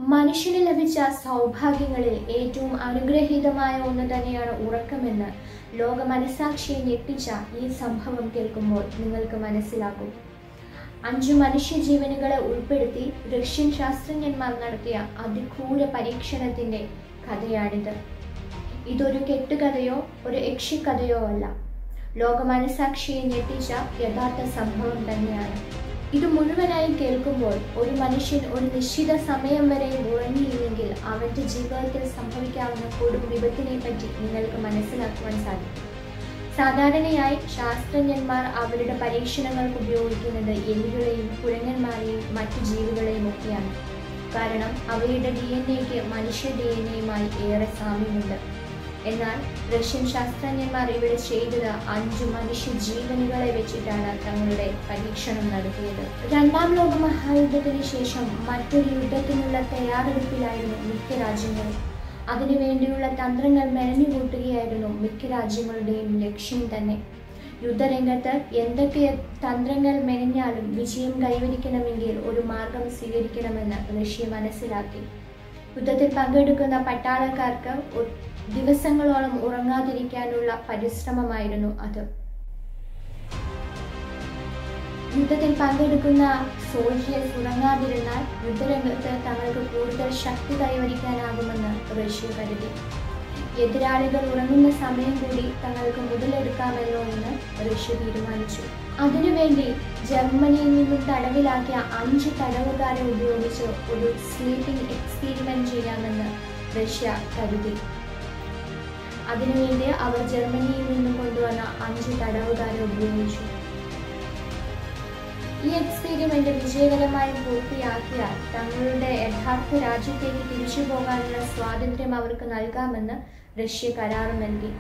മനുഷ്യന് ലഭിച്ച സൗഭാഗ്യങ്ങളിൽ ഏറ്റവും അനുഗ്രഹീതമായ ഒന്ന് തന്നെയാണ് ഉറക്കമെന്ന് ലോക മനസാക്ഷിയെ ഞെട്ടിച്ച ഈ സംഭവം കേൾക്കുമ്പോൾ നിങ്ങൾക്ക് മനസ്സിലാകും അഞ്ചു മനുഷ്യജീവനുകളെ ഉൾപ്പെടുത്തി റഷ്യൻ ശാസ്ത്രജ്ഞന്മാർ നടത്തിയ അതിക്രൂര പരീക്ഷണത്തിന്റെ കഥയാണിത് ഇതൊരു കെട്ടുകഥയോ ഒരു യക്ഷിക്കഥയോ അല്ല ലോക മനസാക്ഷിയെ ഞെട്ടിച്ച യഥാർത്ഥ സംഭവം തന്നെയാണ് ഇത് മുഴുവനായി കേൾക്കുമ്പോൾ ഒരു മനുഷ്യൻ ഒരു നിശ്ചിത സമയം വരെ ഉറങ്ങിയില്ലെങ്കിൽ അവന്റെ ജീവിതത്തിൽ സംഭവിക്കാവുന്ന കൊടും വിപത്തിനെ പറ്റി നിങ്ങൾക്ക് മനസ്സിലാക്കുവാൻ സാധിക്കും സാധാരണയായി ശാസ്ത്രജ്ഞന്മാർ അവരുടെ പരീക്ഷണങ്ങൾക്ക് ഉപയോഗിക്കുന്നത് എലികളെയും കുരങ്ങന്മാരെയും മറ്റു ജീവികളെയും ഒക്കെയാണ് കാരണം അവയുടെ ഡി എൻ എക്ക് മനുഷ്യ ഡി എൻ എയുമായി ഏറെ സാമ്യമുണ്ട് എന്നാൽ റഷ്യൻ ശാസ്ത്രജ്ഞന്മാർ ഇവിടെ ചെയ്തത് അഞ്ചു മനുഷ്യ ജീവനുകളെ വെച്ചിട്ടാണ് തങ്ങളുടെ പരീക്ഷണം നടത്തിയത് രണ്ടാം ലോക മഹായുദ്ധത്തിന് ശേഷം മറ്റൊരു യുദ്ധത്തിനുള്ള തയ്യാറെടുപ്പിലായിരുന്നു മിക്ക രാജ്യങ്ങളും അതിനുവേണ്ടിയുള്ള തന്ത്രങ്ങൾ മെനഞ്ഞുകൂട്ടുകയായിരുന്നു മിക്ക രാജ്യങ്ങളുടെയും ലക്ഷ്യം തന്നെ യുദ്ധരംഗത്ത് എന്തൊക്കെ തന്ത്രങ്ങൾ മെനഞ്ഞാലും വിജയം കൈവരിക്കണമെങ്കിൽ ഒരു മാർഗം സ്വീകരിക്കണമെന്ന് റഷ്യ മനസ്സിലാക്കി യുദ്ധത്തിൽ പങ്കെടുക്കുന്ന പട്ടാളക്കാർക്ക് ഒ- ദിവസങ്ങളോളം ഉറങ്ങാതിരിക്കാനുള്ള പരിശ്രമമായിരുന്നു അത് യുദ്ധത്തിൽ പങ്കെടുക്കുന്ന സോൾജിയേഴ്സ് ഉറങ്ങാതിരുന്നാൽ യുദ്ധരംഗത്ത് തങ്ങൾക്ക് കൂടുതൽ ശക്തി കൈവരിക്കാനാകുമെന്ന് റഷ്യ കരുതി എതിരാളികൾ ഉറങ്ങുന്ന സമയം കൂടി തങ്ങൾക്ക് മുതലെടുക്കാമല്ലോ എന്ന് റഷ്യ തീരുമാനിച്ചു അതിനുവേണ്ടി ജർമ്മനിയിൽ നിന്നും തടവിലാക്കിയ അഞ്ച് തടവുകാരെ ഉപയോഗിച്ച് ഒരു സ്ലീപ്പിംഗ് എക്സ്പീരിമെന്റ് ചെയ്യാമെന്ന് റഷ്യ കരുതി അതിനുവേണ്ടി അവർ ജർമ്മനിയിൽ നിന്നും കൊണ്ടുവന്ന അഞ്ച് തടവുകാരെ ഉപയോഗിച്ചു ഈ എക്സ്പെരിമെന്റ് വിജയകരമായി പൂർത്തിയാക്കിയാൽ തങ്ങളുടെ യഥാർത്ഥ രാജ്യത്തേക്ക് തിരിച്ചു പോകാനുള്ള സ്വാതന്ത്ര്യം അവർക്ക് നൽകാമെന്ന് റഷ്യ കരാർ നൽകി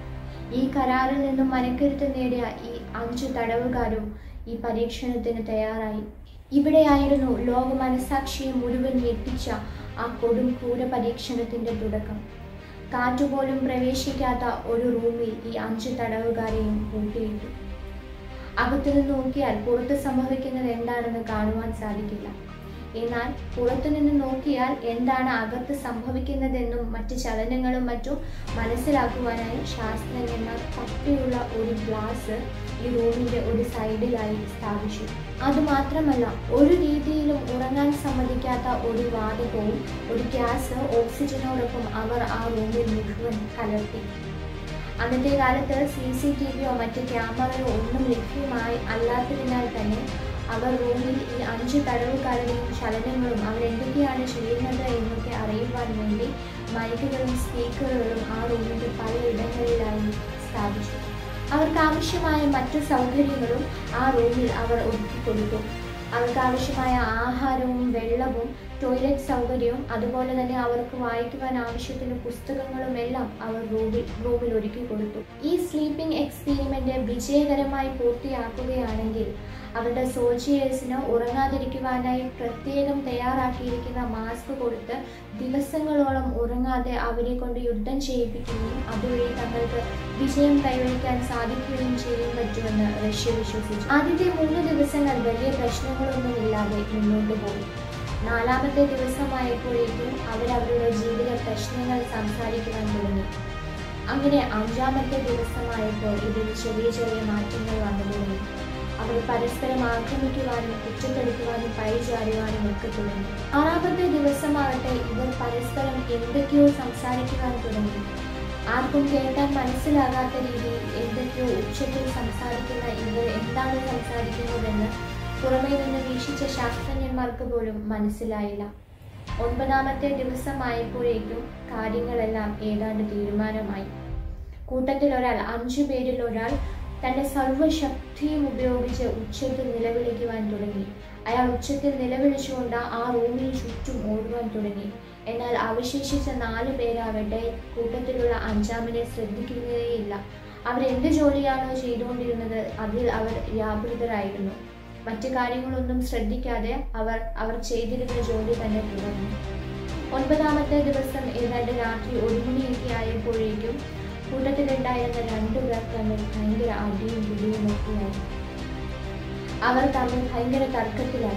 ഈ കരാറിൽ നിന്നും മനക്കരുത്ത് നേടിയ ഈ അഞ്ചു തടവുകാരും ഈ പരീക്ഷണത്തിന് തയ്യാറായി ഇവിടെയായിരുന്നു ലോക മനസാക്ഷിയെ മുഴുവൻ ഞെട്ടിച്ച ആ കൊടും ക്രൂര പരീക്ഷണത്തിന്റെ തുടക്കം കാറ്റുപോലും പ്രവേശിക്കാത്ത ഒരു റൂമിൽ ഈ അഞ്ച് തടവുകാരെയും പൂട്ടിയിട്ടു അകത്തുനിന്ന് നോക്കിയാൽ പുറത്ത് സംഭവിക്കുന്നത് എന്താണെന്ന് കാണുവാൻ സാധിക്കില്ല എന്നാൽ പുറത്തുനിന്ന് നോക്കിയാൽ എന്താണ് അകത്ത് സംഭവിക്കുന്നതെന്നും മറ്റ് ചലനങ്ങളും മറ്റും മനസ്സിലാക്കുവാനായി ശാസ്ത്രജ്ഞന്മാർ കട്ടിയുള്ള ഒരു ഗ്ലാസ് ഈ റൂമിന്റെ ഒരു സൈഡിലായി സ്ഥാപിച്ചു അതുമാത്രമല്ല ഒരു രീതിയിലും ഉറങ്ങാൻ സമ്മതിക്കാത്ത ഒരു വാതകവും ഒരു ഗ്യാസ് ഓക്സിജനോടൊപ്പം അവർ ആ റൂമിൽ മുഴുവൻ കലർത്തി അന്നത്തെ കാലത്ത് സി സി ടി വിയോ മറ്റ് ക്യാമറയോ ഒന്നും ലഭ്യമായി അല്ലാത്തതിനാൽ തന്നെ അവർ റൂമിൽ ഈ അഞ്ച് തടവുകാരുടെയും ചലനങ്ങളും അവരെന്തൊക്കെയാണ് ചെയ്യുന്നത് എന്നൊക്കെ അറിയുവാൻ വേണ്ടി മൈക്കുകളും സ്പീക്കറുകളും ആ റൂമിൻ്റെ പലയിടങ്ങളിലായി സ്ഥാപിച്ചു അവർക്ക് ആവശ്യമായ മറ്റു സൗകര്യങ്ങളും ആ റൂമിൽ അവർ ഒരുക്കിക്കൊടുത്തു അവർക്ക് ആവശ്യമായ ആഹാരവും വെള്ളവും ടോയ്ലറ്റ് സൗകര്യവും അതുപോലെ തന്നെ അവർക്ക് വായിക്കുവാൻ ആവശ്യത്തിന് പുസ്തകങ്ങളും എല്ലാം അവർ റൂമിൽ റൂമിൽ ഒരുക്കി കൊടുത്തു ഈ സ്ലീപ്പിംഗ് എക്സ്പെരിമെന്റ് വിജയകരമായി പൂർത്തിയാക്കുകയാണെങ്കിൽ അവരുടെ സോൾജിയേഴ്സിന് ഉറങ്ങാതിരിക്കുവാനായി പ്രത്യേകം തയ്യാറാക്കിയിരിക്കുന്ന മാസ്ക് കൊടുത്ത് ദിവസങ്ങളോളം ഉറങ്ങാതെ അവരെ കൊണ്ട് യുദ്ധം ചെയ്യിപ്പിക്കുകയും അതുവഴി തങ്ങൾക്ക് വിജയം കൈവരിക്കാൻ സാധിക്കുകയും ചെയ്യാൻ പറ്റുമെന്ന് റഷ്യ വിശ്വസിച്ചു ആദ്യത്തെ മൂന്ന് ദിവസങ്ങൾ വലിയ പ്രശ്നങ്ങളൊന്നുമില്ലാതെ മുന്നോട്ട് പോയി നാലാമത്തെ ദിവസമായപ്പോഴേക്കും അവരവരുടെ ജീവിത പ്രശ്നങ്ങൾ സംസാരിക്കുവാൻ തുടങ്ങി അങ്ങനെ അഞ്ചാമത്തെ ദിവസമായപ്പോൾ ഇതിൽ ചെറിയ ചെറിയ മാറ്റങ്ങൾ വന്നു തുടങ്ങി അവർ പരസ്പരം ആക്രമിക്കുവാനും കുറ്റപ്പെടുത്തുവാനും പഴിചാരുവാനും ഒക്കെ തുടങ്ങി ആറാമത്തെ ദിവസമാകട്ടെ ഇവർ പരസ്പരം എന്തൊക്കെയോ സംസാരിക്കുവാൻ തുടങ്ങി ആർക്കും കേൾക്കാൻ മനസ്സിലാകാത്ത രീതിയിൽ എന്തൊക്കെയോ ഉച്ചത്തിൽ സംസാരിക്കുന്ന ഇവർ എന്താണ് സംസാരിക്കുന്നതെന്ന് പുറമേ നിന്ന് വീക്ഷിച്ച ശാസ്ത്രജ്ഞന്മാർക്ക് പോലും മനസ്സിലായില്ല ഒൻപതാമത്തെ ദിവസമായപ്പോഴേക്കും കാര്യങ്ങളെല്ലാം ഏതാണ്ട് തീരുമാനമായി കൂട്ടത്തിൽ ഒരാൾ അഞ്ചു പേരിൽ ഒരാൾ തന്റെ സർവ്വശക്തിയും ഉപയോഗിച്ച് ഉച്ചത്തിൽ നിലവിളിക്കുവാൻ തുടങ്ങി അയാൾ ഉച്ചത്തിൽ നിലവിളിച്ചുകൊണ്ട് ആ റൂമിന് ചുറ്റും ഓടുവാൻ തുടങ്ങി എന്നാൽ അവശേഷിച്ച നാല് പേരാവട്ടെ കൂട്ടത്തിലുള്ള അഞ്ചാമിനെ ശ്രദ്ധിക്കുന്നതേയില്ല അവർ എന്ത് ജോലിയാണോ ചെയ്തുകൊണ്ടിരുന്നത് അതിൽ അവർ വ്യാപൃതരായിരുന്നു മറ്റു കാര്യങ്ങളൊന്നും ശ്രദ്ധിക്കാതെ അവർ അവർ ചെയ്തിരുന്ന ജോലി തന്നെ തുടർന്നു ഒൻപതാമത്തെ ദിവസം ഏതാണ്ട് രാത്രി ഒരു മണിയൊക്കെ ആയപ്പോഴേക്കും കൂട്ടത്തിലുണ്ടായിരുന്ന രണ്ടുപേർ തമ്മിൽ ഭയങ്കര അടിയും പിടിയും ഒക്കെയായി അവർ തമ്മിൽ ഭയങ്കര തർക്കത്തിലായി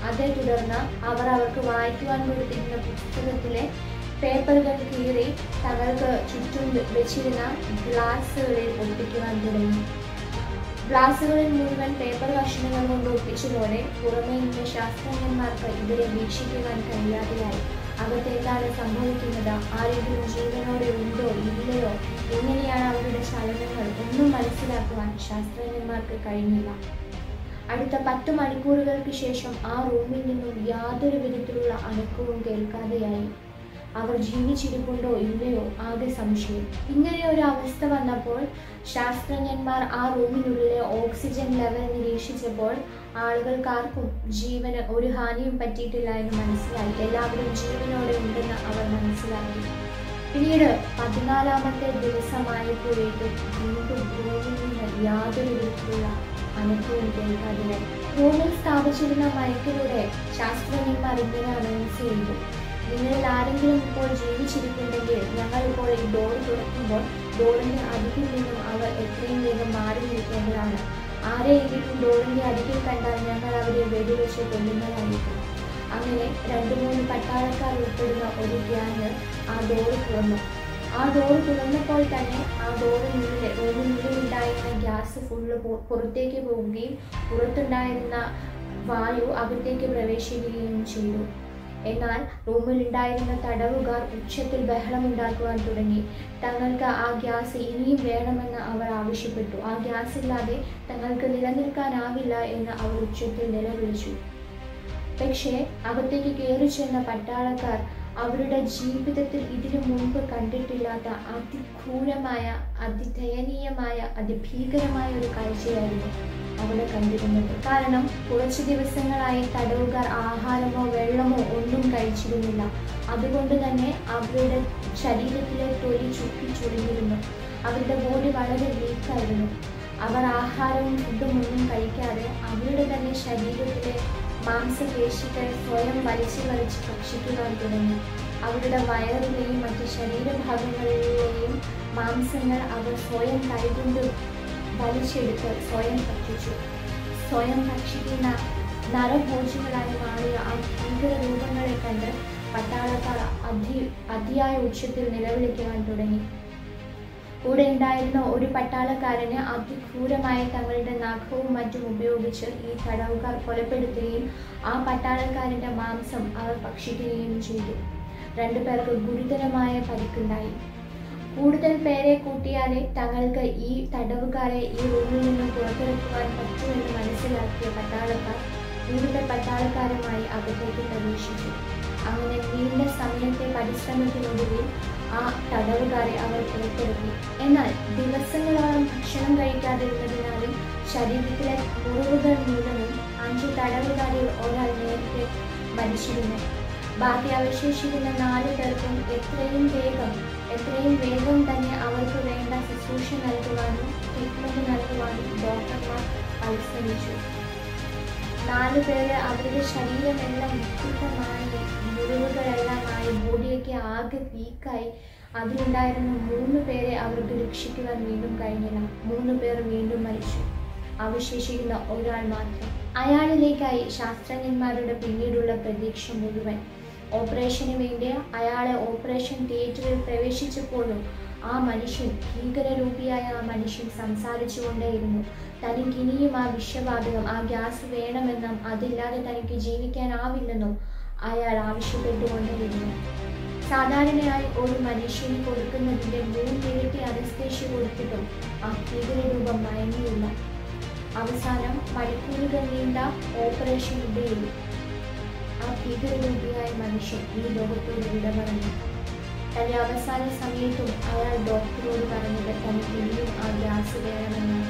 അതേ തുടർന്ന് അവർ അവർക്ക് വായിക്കുവാൻ കൊടുത്തിരുന്ന പുസ്തകത്തിലെ പേപ്പറുകൾ കീറി തങ്ങൾക്ക് ചുറ്റും വെച്ചിരുന്ന ഗ്ലാസ്സുകളിൽ ഒട്ടിക്കുവാൻ തുടങ്ങി ഗ്ലാസ്സുകളിൽ മുഴുവൻ പേപ്പർ കഷ്ണങ്ങൾ കൊണ്ട് ഒട്ടിച്ചതോടെ പുറമേ നിന്ന് ശാസ്ത്രജ്ഞന്മാർക്ക് ഇവരെ വീക്ഷിക്കുവാൻ കഴിയാതെയായി അകത്തെന്താണ് സംഭവിക്കുന്നത് ആരെങ്കിലും ജീവനോടെ ഉണ്ടോ ഇല്ലയോ എങ്ങനെയാണ് അവരുടെ ചലനങ്ങൾ ഒന്നും മനസ്സിലാക്കുവാൻ ശാസ്ത്രജ്ഞന്മാർക്ക് കഴിഞ്ഞില്ല അടുത്ത പത്ത് മണിക്കൂറുകൾക്ക് ശേഷം ആ റൂമിൽ നിന്നും യാതൊരു വിധത്തിലുള്ള അനക്കവും കേൾക്കാതെയായി അവർ ജീവിച്ചിരിപ്പുണ്ടോ ഇല്ലയോ ആകെ സംശയം ഇങ്ങനെ ഒരു അവസ്ഥ വന്നപ്പോൾ ശാസ്ത്രജ്ഞന്മാർ ആ റൂമിനുള്ളിലെ ഓക്സിജൻ ലെവൽ നിരീക്ഷിച്ചപ്പോൾ ആളുകൾക്കാർക്കും ജീവന് ഒരു ഹാനിയും പറ്റിയിട്ടില്ല എന്ന് മനസ്സിലായി എല്ലാവരും ജീവനോടെ ഉണ്ടെന്ന് അവർ മനസ്സിലാക്കി പിന്നീട് പതിനാലാമത്തെ ദിവസമായപ്പോഴേക്കും വീണ്ടും റൂമിൽ നിന്ന് യാതൊരു വിധത്തിലുള്ള അനക്കവും കേൾക്കാതെയായി റൂമിൽ സ്ഥാപിച്ചിരുന്ന മയക്കിലൂടെ ശാസ്ത്രജ്ഞന്മാർ ഇങ്ങനെ അനൗൺസ് ചെയ്തു നിങ്ങളിൽ ആരെങ്കിലും ഇപ്പോൾ ജീവിച്ചിരിപ്പുണ്ടെങ്കിൽ ഞങ്ങൾ ഇപ്പോൾ ഈ ഡോർ തുറക്കുമ്പോൾ ഡോറിന്റെ അരികിൽ നിന്നും അവർ എത്രയും വേഗം മാറി നിൽക്കേണ്ടതാണ് ആരെയെങ്കിലും ഡോറിന്റെ അരികിൽ കണ്ടാൽ ഞങ്ങൾ അവരെ വെടിവെച്ച് കൊല്ലുന്നതായിരിക്കും അങ്ങനെ രണ്ടു മൂന്ന് പട്ടാളക്കാർ ഉൾപ്പെടുന്ന ഒരു ഗ്യാങ് ആ ഡോർ തുറന്നു ആ ഡോർ തുറന്നപ്പോൾ തന്നെ ആ ഡോറിനുള്ളിൽ റൂമിനുള്ളിൽ ഉണ്ടായിരുന്ന ഗ്യാസ് ഫുള്ള് പുറത്തേക്ക് പോവുകയും പുറത്തുണ്ടായിരുന്ന വായു അകത്തേക്ക് പ്രവേശിക്കുകയും ചെയ്തു എന്നാൽ റൂമിൽ ഉണ്ടായിരുന്ന തടവുകാർ ഉച്ചത്തിൽ ബഹളമുണ്ടാക്കുവാൻ തുടങ്ങി തങ്ങൾക്ക് ആ ഗ്യാസ് ഇനിയും വേണമെന്ന് അവർ ആവശ്യപ്പെട്ടു ആ ഗ്യാസ് ഇല്ലാതെ തങ്ങൾക്ക് നിലനിൽക്കാനാവില്ല എന്ന് അവർ ഉച്ചത്തിൽ നിലവിളിച്ചു പക്ഷേ അകത്തേക്ക് കയറി ചെന്ന പട്ടാളക്കാർ അവരുടെ ജീവിതത്തിൽ ഇതിനു മുൻപ് കണ്ടിട്ടില്ലാത്ത അതിക്രൂരമായ അതിദയനീയമായ അതിഭീകരമായ ഒരു കാഴ്ചയായിരുന്നു അവിടെ കണ്ടിരുന്നത് കാരണം കുറച്ചു ദിവസങ്ങളായി തടവുകാർ ആഹാരമോ വെള്ളമോ ഒന്നും കഴിച്ചിരുന്നില്ല അതുകൊണ്ട് തന്നെ അവരുടെ ശരീരത്തിലെ തൊലി ചുക്കി ചുളിഞ്ഞിരുന്നു അവരുടെ ബോഡി വളരെ വീക്കായിരുന്നു അവർ ആഹാരവും ഫുഡും ഒന്നും കഴിക്കാതെ അവരുടെ തന്നെ ശരീരത്തിലെ മാംസപേശികൾ സ്വയം വലിച്ചു വലിച്ച് ഭക്ഷിക്കുവാൻ തുടങ്ങി അവരുടെ വയറിലെയും മറ്റ് ശരീരഭാഗങ്ങളിലെയും മാംസങ്ങൾ അവർ സ്വയം കൈകൊണ്ട് വലിച്ചെടുത്ത് സ്വയം ഭക്ഷിച്ചു സ്വയം ഭക്ഷിക്കുന്ന നരഭോജികളായി മാറിയ ആ ഭീകര രൂപങ്ങളെ കണ്ട് പട്ടാളക്കാർ അതി അതിയായ ഉച്ചത്തിൽ നിലവിളിക്കുവാൻ തുടങ്ങി കൂടെ ഉണ്ടായിരുന്ന ഒരു പട്ടാളക്കാരന് അതിക്രൂരമായ തങ്ങളുടെ നഖവും മറ്റും ഉപയോഗിച്ച് ഈ തടവുകാർ കൊലപ്പെടുത്തുകയും ആ പട്ടാളക്കാരന്റെ മാംസം അവർ ഭക്ഷിക്കുകയും ചെയ്തു രണ്ടുപേർക്ക് ഗുരുതരമായ പരിക്കുണ്ടായി കൂടുതൽ പേരെ കൂട്ടിയാലേ തങ്ങൾക്ക് ഈ തടവുകാരെ ഈ റൂമിൽ നിന്ന് പുറത്തിറക്കുവാൻ പറ്റുമെന്ന് മനസ്സിലാക്കിയ പട്ടാളക്കാർ കൂടുതൽ പട്ടാളക്കാരുമായി അകത്തേക്ക് പ്രവേശിച്ചു അങ്ങനെ നീണ്ട സമയത്തെ പരിശ്രമത്തിനൊടുവിൽ ആ തടവുകാരെ അവർ പുറത്തിറക്കി എന്നാൽ ദിവസങ്ങളോളം ഭക്ഷണം കഴിക്കാതിരുന്നതിനാലും ശരീരത്തിലെ മുറിവുകൾ മൂലവും അഞ്ച് തടവുകാരിൽ ഒരാൾ നേരത്തെ മരിച്ചിരുന്നു ബാക്കി അവശേഷിക്കുന്ന നാല് പേർക്കും എത്രയും വേഗം എത്രയും വേഗം തന്നെ അവർക്ക് വേണ്ട ശുശ്രൂഷ നൽകുവാനും ട്രീറ്റ്മെന്റ് നൽകുവാനും ഡോക്ടർമാർ പരിശ്രമിച്ചു നാല് പേര് അവരുടെ ശരീരമെല്ലാം വികൃതമായി മുറിവുകളെല്ലാമായി ബോഡിയൊക്കെ ആകെ വീക്കായി അതിലുണ്ടായിരുന്ന മൂന്ന് പേരെ അവർക്ക് രക്ഷിക്കുവാൻ വീണ്ടും കഴിഞ്ഞില്ല മൂന്ന് പേർ വീണ്ടും മരിച്ചു അവശേഷിക്കുന്ന ഒരാൾ മാത്രം അയാളിലേക്കായി ശാസ്ത്രജ്ഞന്മാരുടെ പിന്നീടുള്ള പ്രതീക്ഷ മുഴുവൻ ഓപ്പറേഷന് വേണ്ടി അയാളെ ഓപ്പറേഷൻ തിയേറ്ററിൽ പ്രവേശിച്ചപ്പോഴും ആ മനുഷ്യൻ ഭീകരരൂപിയായ ആ മനുഷ്യൻ സംസാരിച്ചുകൊണ്ടേയിരുന്നു തനിക്ക് ഇനിയും ആ വിഷവാതകം ആ ഗ്യാസ് വേണമെന്നും അതില്ലാതെ തനിക്ക് ജീവിക്കാനാവില്ലെന്നും അയാൾ ആവശ്യപ്പെട്ടുകൊണ്ടേയിരുന്നു സാധാരണയായി ഒരു മനുഷ്യന് കൊടുക്കുന്നതിന്റെ മൂന്നിരട്ടി അനസ്തേഷ്യ കൊടുത്തിട്ടും ആ ഭീകരരൂപം മയങ്ങിയില്ല അവസാനം മണിക്കൂറുകൾ നീണ്ട ഓപ്പറേഷനിടയിൽ ആ ഭീകരരൂപിയായ മനുഷ്യൻ ഈ ലോകത്തോട് വിട പറഞ്ഞു തന്റെ അവസാന സമയത്തും അയാൾ ഡോക്ടറോട് പറഞ്ഞത് തനിക്ക് ഇനിയും ആ ഗ്യാസ് വേണമെന്നാണ്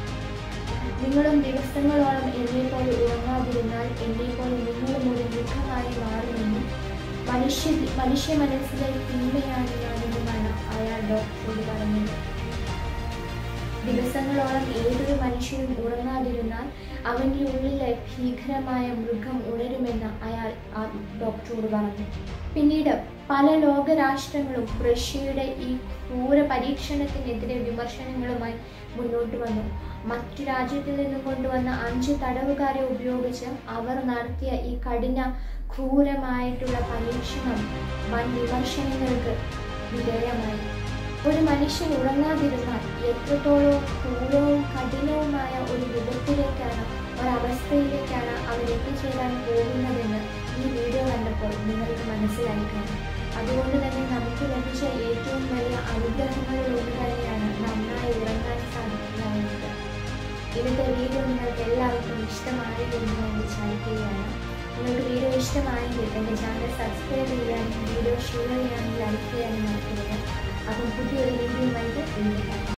നിങ്ങളും ദിവസങ്ങളോളം എന്നെപ്പോലെ ഉറങ്ങാതിരുന്നാൽ എന്നെപ്പോലെ നിങ്ങളും ഒരു ദുഃഖമായി മാറുമെന്നും മനുഷ്യ മനുഷ്യ മനസ്സിലെ തിന്മയാണ് ഞാനെന്നുമാണ് അയാൾ ഡോക്ടറോട് പറഞ്ഞത് ദിവസങ്ങളോളം ഏതൊരു മനുഷ്യനും ഉറങ്ങാതിരുന്നാൽ അവൻ്റെ ഉള്ളിലെ ഭീകരമായ മൃഗം ഉണരുമെന്ന് അയാൾ ആ ഡോക്ടറോട് പറഞ്ഞു പിന്നീട് പല ലോകരാഷ്ട്രങ്ങളും റഷ്യയുടെ ഈ ക്രൂര പരീക്ഷണത്തിനെതിരെ വിമർശനങ്ങളുമായി മുന്നോട്ട് വന്നു മറ്റു രാജ്യത്തിൽ നിന്നും കൊണ്ടുവന്ന അഞ്ച് തടവുകാരെ ഉപയോഗിച്ച് അവർ നടത്തിയ ഈ കഠിന ക്രൂരമായിട്ടുള്ള പരീക്ഷണം വൻ വിമർശനങ്ങൾക്ക് വിധേയമായി ഒരു മനുഷ്യൻ ഉറങ്ങാതിരുന്നാൽ എത്രത്തോളം ക്രൂരവും കഠിനവുമായ ഒരു വിധത്തിലേക്കാണ് ഒരവസ്ഥയിലേക്കാണ് അവൻ എത്തിച്ചേരാൻ പോകുന്നതെന്ന് ഈ വീഡിയോ കണ്ടപ്പോൾ നിങ്ങൾക്ക് മനസ്സിലായി കാണും അതുകൊണ്ട് തന്നെ നമുക്ക് ലഭിച്ച ഏറ്റവും വലിയ അനുഗ്രഹങ്ങളിൽ ഒന്ന് തന്നെയാണ് നന്നായി ഉറങ്ങാൻ സാധിക്കുക എന്നത് ഇന്നത്തെ വീഡിയോ നിങ്ങൾക്ക് എല്ലാവർക്കും ഇഷ്ടമായി എന്ന് ഞാൻ വിചാരിക്കുകയാണ് നിങ്ങൾക്ക് വീഡിയോ ഇഷ്ടമായെങ്കിൽ എൻ്റെ ചാനൽ സബ്സ്ക്രൈബ് ചെയ്യാനും വീഡിയോ ഷെയർ ചെയ്യാനും ലൈക്ക് ചെയ്യാനും മറക്കരുത് അപ്പം പുതിയൊരു വീഡിയോ ആയിട്ട് വീണ്ടും കാണാം